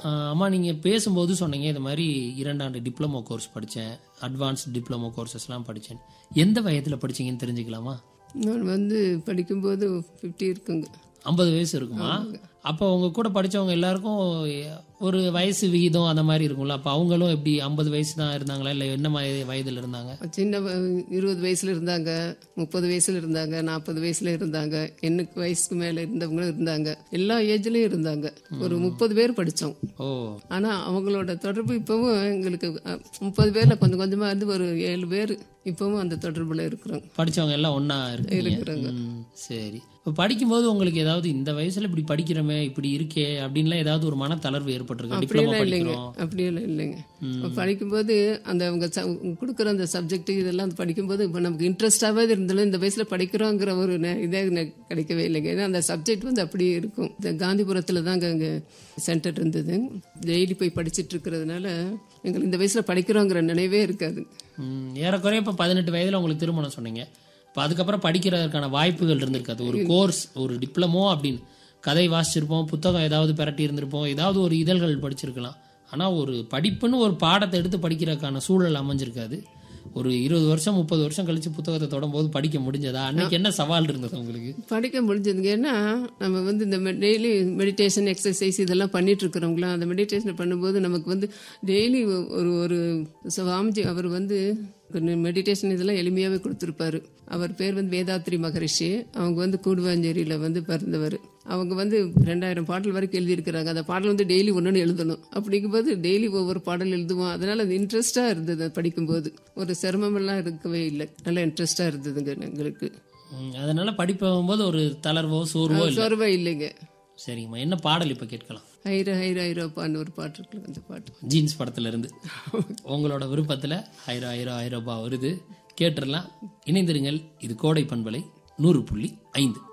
ஆஹ் அம்மா நீங்கள் பேசும்போது சொன்னீங்க இது மாதிரி இரண்டாண்டு டிப்ளமோ கோர்ஸ் படித்தேன் அட்வான்ஸ் டிப்ளமோ கோர்சஸ்லாம் படித்தேன் எந்த வயதில் படிச்சீங்கன்னு தெரிஞ்சுக்கலாமா நான் வந்து படிக்கும்போது ஃபிஃப்டி இருக்குங்க ஐம்பது வயசு இருக்குமா அப்போ உங்க கூட படிச்சவங்க எல்லாருக்கும் ஒரு வயசு விகிதம் அந்த மாதிரி இருக்கும்ல அப்போ அவங்களும் எப்படி ஐம்பது வயசு தான் இருந்தாங்களா இல்லை என்ன மாதிரி வயதில் இருந்தாங்க சின்ன வ- இருபது வயசுல இருந்தாங்க முப்பது வயசுல இருந்தாங்க நாற்பது வயசுல இருந்தாங்க எனக்கு வயசுக்கு மேல இருந்தவங்களும் இருந்தாங்க எல்லா ஏஜ்லயும் இருந்தாங்க ஒரு முப்பது பேர் படிச்சோம் ஓ ஆனா அவங்களோட தொடர்பு இப்பவும் எங்களுக்கு அ, முப்பது பேர்ல கொஞ்சம் கொஞ்சமா இருந்து ஒரு ஏழு பேர் இப்பவும் அந்த தொடர்புல இருக்கிறோம் படிச்சவங்க எல்லாம் ஒண்ணா இருக்கீங்க ம், சரி இப்போ படிக்கும்போது உங்களுக்கு ஏதாவது இந்த வயசுல இப்படி படிக்கிறோமே இப்படி இருக்கே அப்படின்லாம் ஏதாவது ஒரு மன தளர்வு ஏற்பட்டிருக்கு டிப்ளமோ அப்படியெல்லாம் இல்லைங்க படிக்கிறோம் அப்படியெல்லாம் இல்லைங்க இப்ப படிக்கும்போது அந்த அவங்க ச- கொடுக்குற அந்த சப்ஜெக்ட் இதெல்லாம் படிக்கும்போது இப்போ நமக்கு இன்ட்ரெஸ்டாகவே இருந்தாலும் இந்த வயசுல படிக்கிறோங்கிற ஒரு நெ- இதே எனக்கு கிடைக்கவே இல்லைங்க ஏன்னா அந்த சப்ஜெக்ட் வந்து அப்படியே இருக்கும் இந்த காந்திபுரத்தில் தாங்க அங்கே சென்டர் இருந்தது டெய்லி போய் படிச்சிட்டு இருக்கிறதுனால எங்களுக்கு இந்த வயசுல படிக்கிறோங்கிற நினைவே இருக்காது ம், ஏறக்குறைய இப்போ பதினெட்டு வயதுல உங்களுக்கு திருமணம் சொன்னீங்க இப்போ அதுக்கப்புறம் படிக்கிறதுக்கான வாய்ப்புகள் இருந்திருக்காது ஒரு கோர்ஸ் ஒரு டிப்ளமோ அப்படின்னு கதை வாசிச்சிருப்போம் புத்தகம் ஏதாவது பிரட்டி இருந்திருப்போம் ஏதாவது ஒரு இதழ்கள் படிச்சிருக்கலாம் ஆனா ஒரு படிப்புன்னு ஒரு பாடத்தை எடுத்து படிக்கிறதுக்கான சூழல் அமைஞ்சிருக்காது ஒரு இருபது வருஷம் முப்பது வருஷம் கழிச்சு புத்தகத்தை தொடரும்போது படிக்க முடிஞ்சதா அன்னைக்கு என்ன சவால் இருந்தது உங்களுக்கு படிக்க முடிஞ்சதுங்க ஏன்னா நம்ம வந்து இந்த டெய்லி மெடிடேஷன் எக்ஸசைஸ் இதெல்லாம் பண்ணிட்டு இருக்கிறவங்களாம் அந்த மெடிடேஷன் பண்ணும்போது நமக்கு வந்து டெய்லி ஒரு ஒரு சுவாமிஜி அவர் வந்து மெடிடேஷன் இதெல்லாம் எளிமையாகவே கொடுத்துருப்பாரு அவர் பேர் வந்து வேதாத்ரி மகரிஷி அவங்க வந்து கூடுவாஞ்சேரியில் வந்து பிறந்தவர் அவங்க வந்து ரெண்டாயிரம் பாடல் வரைக்கும் எழுதியிருக்கிறாங்க அந்த பாடல் வந்து டெய்லி ஒன்று எழுதணும் அப்படிங்கும்போது டெய்லி ஒவ்வொரு பாடல் எழுதுவோம் அதனால அது இன்ட்ரெஸ்டாக இருந்தது அது படிக்கும்போது ஒரு சிரமமெல்லாம் இருக்கவே இல்லை நல்லா இன்ட்ரெஸ்டாக இருந்ததுங்க எங்களுக்கு ம், அதனால படிப்பும்போது ஒரு தளர்வோ சோர்வோ இல்லை சொரவா இல்லைங்க சரிங்கம்மா என்ன பாடல் இப்போ கேட்கலாம் ஐரோ ஐரோ ஐரோப்பான்னு ஒரு பாட்டு இருக்குல்ல அந்த பாட்டு ஜீன்ஸ் படத்துல இருந்து உங்களோட விருப்பத்துல ஐரோ ஐரோ ஐரோப்பா வருது கேட்டுடலாம் இணைந்திருங்கள் இது கோடை பண்பலை நூறு புள்ளி ஐந்து